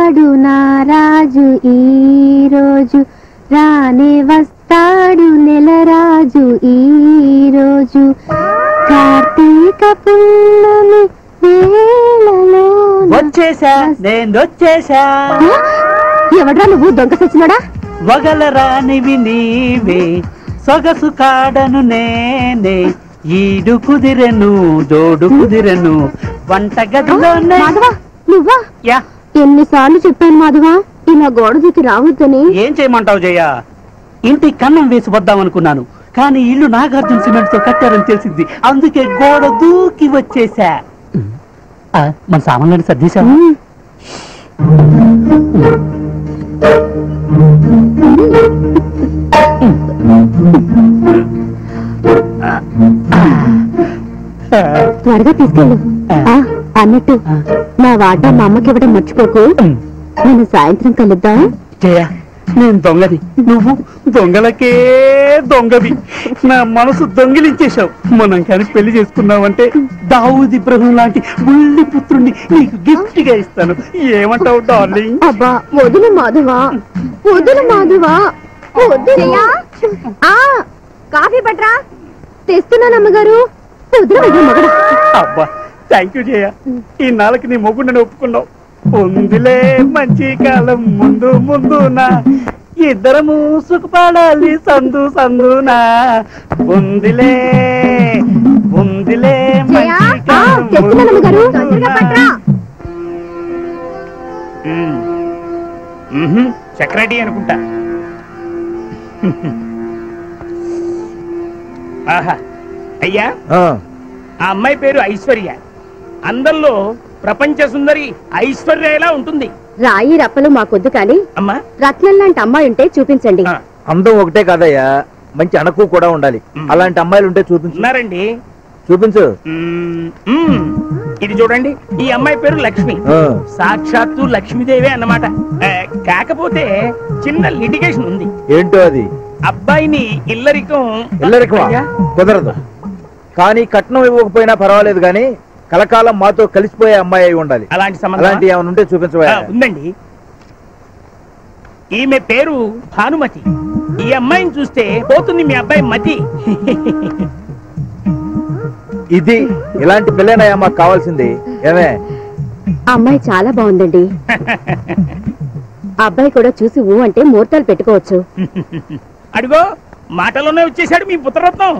వస్తాడు నా రాజు ఈ రోజు రానే వస్తాడు నెల రాజు ఈ రోజు కార్తీక పున్నమి వేళలో వచ్చేసా నేను వచ్చేసా ఎవడ్రా నువ్వు దొంగ సచ్చినాడా వగల రానివి నీవే సొగసు కాడను నేనే ఈడు కుదిరెను జోడు కుదిరెను వంట గదిలోనే మాధవ నువ్వా యా ఎన్నిసార్లు చెప్పాను మాధవ ఇలా గోడ దూకి రావద్దని ఏం చేయమంటావు జయ ఇంటి కన్నం వేసి వద్దాం అనుకున్నాను కానీ ఇల్లు నాగార్జున సిమెంట్ తో కట్టారని తెలిసింది అందుకే గోడ దూకి వచ్చేసా ఆ, మన సామాన్లని సర్దేశా ఉమ్, త్వరగా తీసుకెళ్ళు ఆ, అన్నట్టు నా వాటా మా అమ్మకి ఇవ్వడం మర్చిపోకు నేను సాయంత్రం కలుద్దాం జయ నేను దొంగది నువ్వు దొంగలకే దొంగవి నా మనసు దొంగిలించేశావు మనం కానీ పెళ్లి చేసుకున్నావంటే దావుద్ ఇబ్రహం లాంటి బుల్లి పుత్రుణ్ణి నీకు గిఫ్ట్ గా ఇస్తాను ఏమంటావు డార్లింగ్ అబ్బా వదులు మాధవా వదులు మాధవా వదులు ఆ కాఫీ పట్రా తెస్తున్నాను అమ్మగారు వదులు మగడా అబ్బా థ్యాంక్ యూ జయ ఈ నాళ్ళకి నీ మొగుండని ఒప్పుకున్నావు ఉందిలే మంచి కాలం ముందు ముందునా ఇద్దరము సుఖపడాలి సందు సందునా ఉందిలే ఉందిలే జయ, మంచి ఆ, కాలం తెస్తున్నాను అమ్మగారు ముందు తొందరగా ముందునా. పట్రా ఉమ్. మ్మ్హ్. సెక్రటరీ అనుకుంటా ఆహా అయ్యా ఆ, ఆ అమ్మాయి పేరు ఐశ్వర్య అందరిలో ప్రపంచ సుందరి ఐశ్వర్య ఎలా ఉంటుంది రాయి రప్పలు మాకొద్దు కానీ అమ్మా రత్నం లాంటి అమ్మాయి ఉంటే చూపించండి ఆ, అందం ఒకటే కాదయ్యా మంచి అణకు కూడా ఉండాలి మ్. అలాంటి అమ్మాయిలు ఉంటే చూపించు ఉన్నారండి చూపించు మ్మ్. మ్మ్. ఇది చూడండి ఈ అమ్మాయి పేరు లక్ష్మి ఆ, సాక్షాత్తు లక్ష్మీదేవి అన్నమాట ఆ, కాకపోతే చిన్న లిటిగేషన్ ఉంది ఏంటో అది అబ్బాయిని ఇల్లరికం ఇల్లరికమా అయ్యా, కుదరదు కానీ కట్నం ఇవ్వకపోయినా పర్వాలేదు కానీ కలకాలం మాతో కలిసిపోయే అమ్మాయి అయి ఉండాలి అలాంటి సంబంధం అలాంటి ఏమైనా ఉంటే చూపించవా ఉందండి ఈమె పేరు భానుమతి ఈ అమ్మాయిని చూస్తే పోతుంది మీ అబ్బాయి మతి ఇది ఇలాంటి పిల్లనయ్యా మాకు కావాల్సింది ఏమే అమ్మాయి చాలా బాగుందండి అబ్బాయి కూడా చూసి ఊ అంటే ముహూర్తాలు పెట్టుకోవచ్చు అడిగో మాటలోనే వచ్చేసాడు మీ పుత్రరత్నం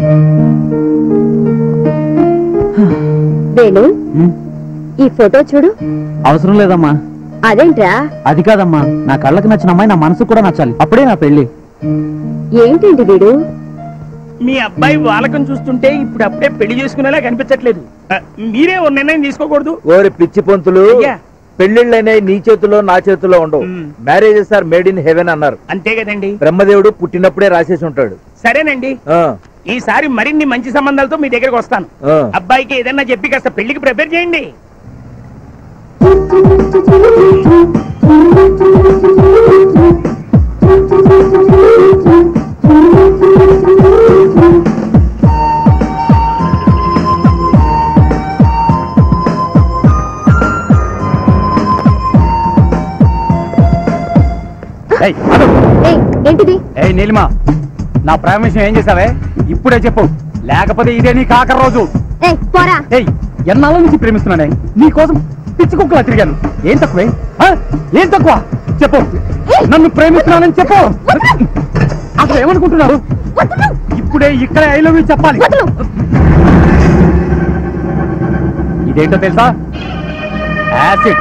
వేణు ఈ ఫోటో చూడు అవసరం లేదమ్మా అదేంట్రా అది కాదమ్మా నా కళ్ళకి నచ్చిన అమ్మాయి నా మనసు కూడా నచ్చాలి అప్పుడే నా పెళ్లి ఏంటండి వీడు మీ అబ్బాయి వాలకం చూస్తుంటే ఇప్పుడు అప్పుడే పెళ్లి చేసుకునేలా కనిపించట్లేదు ఆ, మీరే ఓ నిర్ణయం తీసుకోకూడదు ఓరి పిచ్చి పొంతులు అయ్యా. పెళ్లిళ్ళనే నీ చేతిలో నా చేతిలో ఉండవు మ్. Marriages are made in heaven అన్నారు అంతే కదండి బ్రహ్మదేవుడు పుట్టినప్పుడే రాసేసి ఉంటాడు సరేనండి ఆ, ఈసారి మరిన్ని మంచి సంబంధాలతో మీ దగ్గరకు వస్తాను ఆ. అబ్బాయికి ఏదన్నా చెప్పి కాస్త పెళ్లికి ప్రిపేర్ చేయండి ఏయ్, ఏంటిది ఏ నీలిమా నా ప్రేమ విషయం ఏం చేసావే ఇప్పుడే చెప్పు లేకపోతే ఇదే నీ కాకర రోజు ఏయ్ పోరా ఏయ్ ఎన్నాళ్ళ నుంచి ప్రేమిస్తున్నానే నీ కోసం పిచ్చి కుక్కలా తిరిగాను ఏం తక్కువే ఆ? ఏం తక్కువ చెప్పు నన్ను ప్రేమిస్తున్నానని చెప్పు అసలు ఏమనుకుంటున్నారు ఇప్పుడే ఇక్కడే ఐ లవ్ యూ చెప్పాలి ఇదేంటో తెలుసా యాసిడ్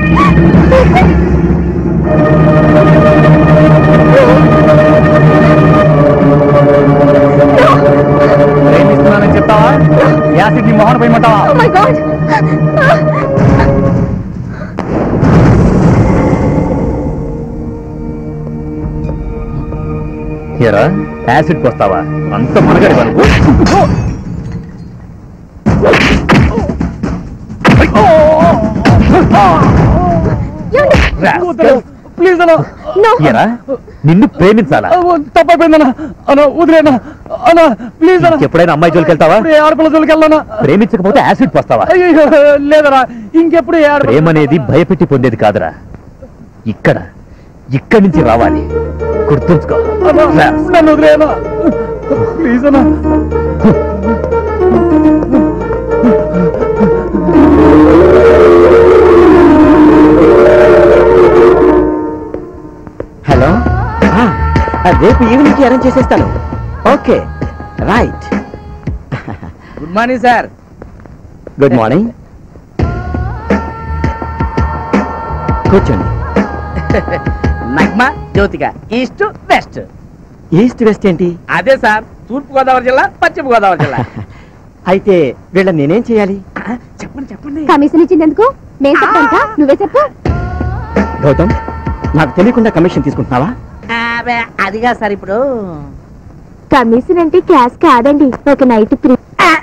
ప్రేమిస్తున్నానని చెప్తావా యాసిడ్ ని మొహన పోయమంటావా మై గాడ్ ఏరా యాసిడ్ పోస్తావా అంత మనగడి వరకు ప్లీజ్ అన్న ఏరా నిన్ను ప్రేమించాలా తప్పైపోయిందన్నా అన్న వదిలేనా అన్న ప్లీజ్ అన్న ఎప్పుడైనా అమ్మాయి జోలికి వెళ్తావా ఇప్పుడు ఏ ఆడపిల్ల జోలికి వెళ్ళనా ప్రేమించకపోతే యాసిడ్ పోస్తావా అయ్యో లేదరా ఇంకెప్పుడు ఏ ఆడపిల్ల ప్రేమ అనేది భయపెట్టి పొందేది కాదురా ఇక్కడ ఇక్కడి నుంచి రావాలి గుర్తుంచుకో రా. నన్ను వదిలేనా ప్లీజ్ అన్నా హలో ఆ, ఆ, రేపు ఈవినింగ్ అరేంజ్ చేసేస్తాను okay right good morning sir good morning కూర్చోండి Nagma Jyothika east west east west ఏంటి అదే సార్ తూర్పు గోదావరి జిల్లా పశ్చిమ గోదావరి జిల్లా అయితే వీళ్ళని నేనేం చేయాలి చెప్పండి చెప్పండి కమిషన్ ఇచ్చిందెందుకు నేను చెప్తాను నువ్వే చెప్పు గౌతమ్ నాకు తెలియకుండా కమిషన్ తీసుకుంటున్నావా అబ్బే, అదిగా సార్ ఇప్పుడు కమిషన్ అంటే క్యాష్ కాదండి ఒక నైట్ ఫ్రీ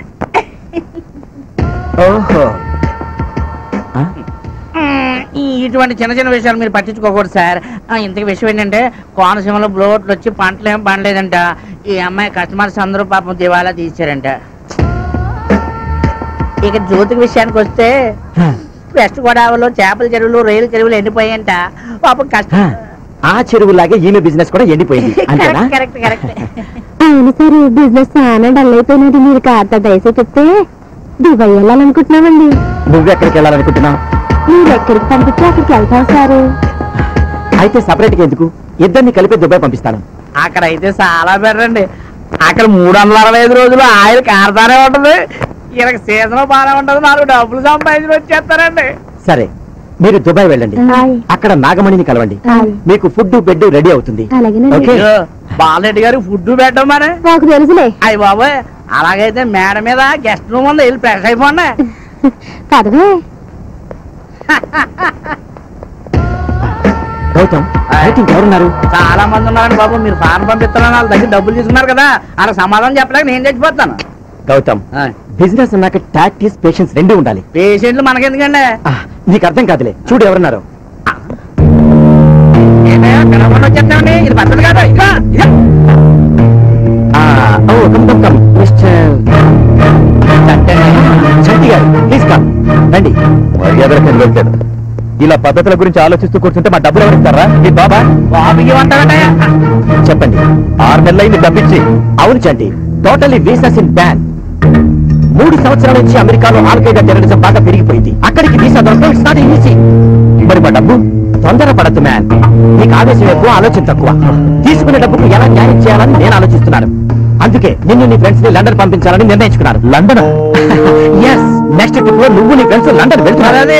ఓహో ఆ? మ్మ్, ఈ ఇటువంటి చిన్న చిన్న విషయాలు మీరు పట్టించుకోకూడదు సార్ ఆ, ఇంతకు విషయం ఏంటంటే కోనసీమలో బ్లోట్లు వచ్చి పంటలు ఏం పండలేదంట ఈ అమ్మాయి కస్టమర్స్ అందరూ పాపం దివాలా తీశారంట ఇక జ్యోతికి విషయానికి వస్తే వెస్ట్ గోదావరిలో చేపల చెరువులు రైలు చెరువులు ఎండిపోయాయంట పాపం ఆ, కష్టం ఆ చెరువులాగే ఈమె బిజినెస్ కూడా ఎండిపోయింది అంతేనా కరెక్ట్ కరెక్ట్ అవును సార్ బిజినెస్ చాలా డల్ అయిపోయినది మీరు కాస్త దయచేసి చెప్తే దుబాయ్ వెళ్ళాలనుకుంటున్నామండి నువ్వెక్కడికి వెళ్ళాలనుకుంటున్నావు మీరు ఎక్కడికి పంపిస్తే అక్కడికి వెళ్తాం సార్ అయితే సపరేట్ గా ఎందుకు ఇద్దరిని కలిపి దుబాయ్ పంపిస్తాను అక్కడ అయితే చాలా బెటర్ అండి అక్కడ మూడు వందల అరవై ఐదు రోజులు ఆయిల్ కారతానే ఉంటది ఈయనకి సీజన్ బాగానే ఉంటది నాలుగు డబ్బులు సంపాదించి వచ్చేస్తారండి సరే మీరు దుబాయ్ వెళ్ళండి ఆయ్. అక్కడ నాగమణిని కలవండి ఆయ్. మీకు ఫుడ్ బెడ్ రెడీ అవుతుంది అలాగేనండి. ఓకే అయ్యో, బాలరెడ్డి గారు ఫుడ్ పెట్టడం మరి నాకు తెలుసులే అయ్యి బాబోయ్ అలాగైతే మేడ మీద గెస్ట్ రూమ్ ఉంది వెళ్ళి ఫ్రెష్ అయిపోండి పదవే గౌతమ్ బయట ఇంకెవరున్నారు చాలా మంది ఉన్నారండి బాబు మీరు ఫారెన్ పంపిస్తున్నాను వాళ్ళ దగ్గర డబ్బులు తీసుకున్నారు కదా అలా సమాధానం చెప్పలేక నేను చచ్చిపోతాను గౌతమ్ బిజినెస్ అన్నాక టాక్టీస్ పేషెన్స్ రెండు ఉండాలి పేషెంట్లు మనకెందుకండి ఆ, నీకు అర్థం కాదులే చూడు ఎవరున్నారు ఏమయ్యా, పిలవకుండా వచ్చేస్తామండి ఇది పద్ధతి కాదు ఇదిగో, ఇదిగో. ఆ, ఓ come come come mister Chanti గారు ప్లీజ్ కమ్ రండి మర్యాదగా వెళ్తాడు ఇలా పద్ధతుల గురించి ఆలోచిస్తూ కూర్చుంటే మా డబ్బులు ఎవరు ఇస్తారా మీ బాబా బాబుకి ఇవ్వంటారటయ్యా చెప్పండి ఆరు నెలలైంది తప్పించి అవును Chanti totally visas in ban మూడు సంవత్సరాల నుంచి అమెరికాలో ఆల్ఖైదా టెర్రరిజం బాగా పెరిగిపోయింది అక్కడికి వీసా దొరకడం ఇట్స్ నాట్ ఈజీ మరి మా డబ్బు తొందరపడద్దు మ్యాన్ నీకు ఆవేశం ఎక్కువ ఆలోచన తక్కువ తీసుకునే డబ్బుకు ఎలా న్యాయం చేయాలని నేను ఆలోచిస్తున్నాను అందుకే నిన్ను నీ ఫ్రెండ్స్ ని లండన్ పంపించాలని నిర్ణయించుకున్నాను లండన్ ఎస్ నెక్స్ట్ ట్రిప్ లో నువ్వు నీ ఫ్రెండ్స్ లండన్ వెళ్తున్నారు అది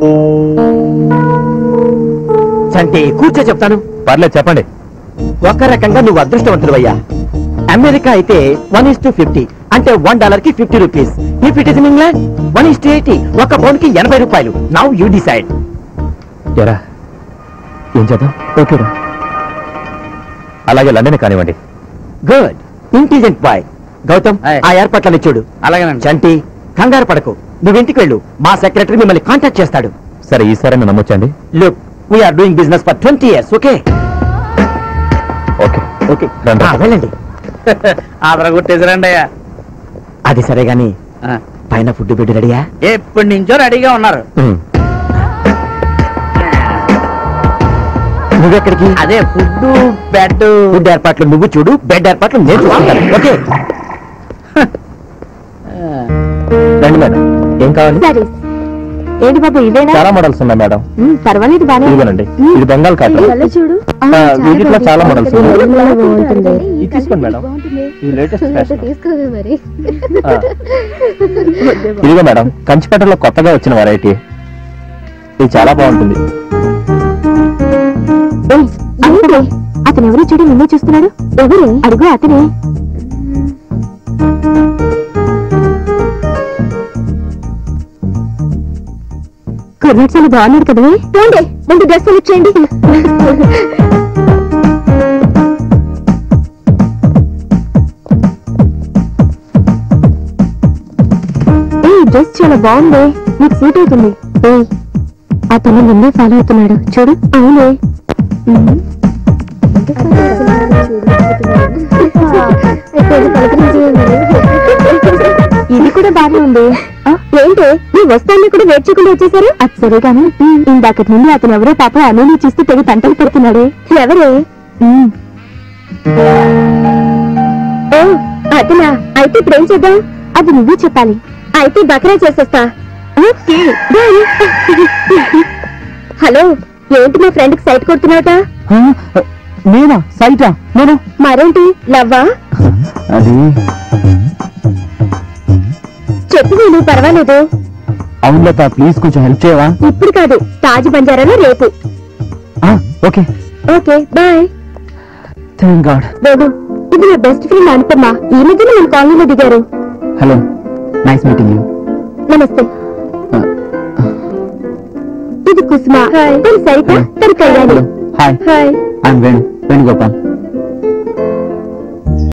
చంటి కూర్చో చెప్తాను పర్లేదు చెప్పండి ఒక రకంగా నువ్వు అదృష్టవంతుడు అయ్యా అమెరికా అయితే వన్ ఇస్ టు ఫిఫ్టీ అంటే వన్ డాలర్ కి fifty rupees if it is in England one is two eighty ఒక పౌండ్ కి ఎనభై రూపాయలు నౌ యూ డిసైడ్ ఎరా ఏం చేద్దాం ఓకేరా అలాగే లండన్ కానివ్వండి good intelligent boy Gautam Aye. ఆ ఏర్పాట్లని చూడు అలాగేనండి చంటి కంగారు పడకు నువ్వు ఇంటికి వెళ్ళు మా సెక్రటరీ మిమ్మల్ని కాంటాక్ట్ చేస్తాడు సరే ఈసారి నమ్మొచ్చండి look we are doing business for twenty years okay okay okay వెళ్ళండి ఆదర కొట్టేసారండి అయ్యా అది సరే గాని పైన ఫుడ్ బెడ్ రెడీయా ఎప్పటి నుంచో రెడీగా ఉన్నారు నువ్వెక్కడికి అదే ఫుడ్ బెడ్ ఫుడ్ ఏర్పాట్లు నువ్వు చూడు బెడ్ ఏర్పాట్లు నేను చూసుకుంటాను ఓకే రండి మేడం ఏం కావాలి సరే ఏంటి బాబు ఇదేనా చాలా మోడల్స్ ఉన్నాయి మేడం ఉమ్, పర్వాలేదు బానే ఇదిగోనండి ఇది బెంగాల్ కాటన్ చూడు ఆ, వీటిలో చాలా models ఉన్నాయి. బాగుంటుంది ఇది తీసుకోండి మేడం ఇది లేటెస్ట్ ఫ్యాషన్ తీసుకోదు మరి ఆ. ఇదిగో మేడం కంచికట్టలో కొత్తగా వచ్చిన వెరైటీ ఇది చాలా బాగుంటుంది ఏయ్, ఏంటి? అతను ఎవరు చూడు నిన్నే చూస్తున్నాడు ఎవరు అడుగు అతనే కుర్రాడు చాలా బాగున్నాడు కదా రండి రెండు డ్రెస్సులు ఇచ్చేయండి ఈ డ్రెస్ చాలా బాగుంది నీకు సూట్ అవుతుంది ఏయ్, అతను నిన్నే ఫాలో అవుతున్నాడు చూడు అవునే ఉమ్. ఇది కూడా బాగానే ఉంది ఆ, ఏంటి నీ వస్తాన్ని కూడా వెయిట్ చేయకుండా వచ్చేసారు అది సరే గాని ఇందాక నుండి అతను ఎవరో పాప అనుని చూస్తూ తెగ తంటలు పెడుతున్నాడే ఎవరే ఉమ్. ఓ అతనా అయితే ఇప్పుడు ఏం చేద్దాం అది నువ్వే చెప్పాలి అయితే బకరా చేసేస్తా ఓకే బాయ్ హలో ఏంటి మా ఫ్రెండ్ కి సైట్ కొడుతున్నావుట నేనా సైటా నేను మరేంటి లవ్వా అది చెప్పు నేను పర్వాలేదు అవును లత ప్లీజ్ కొంచెం హెల్ప్ చేయవా ఇప్పుడు కాదు తాజ్ బంజారాలో రేపు okay okay bye thank god బాబు ఇది నా బెస్ట్ ఫ్రెండ్ అనుపమ్మ ఈ మధ్యన మన కాలనీలో దిగారు హలో నైస్ మీటింగ్ యూ నమస్తే ఇది కుసుమ తను సరిత తను Kalyani hi hi I'm Venu Venugopal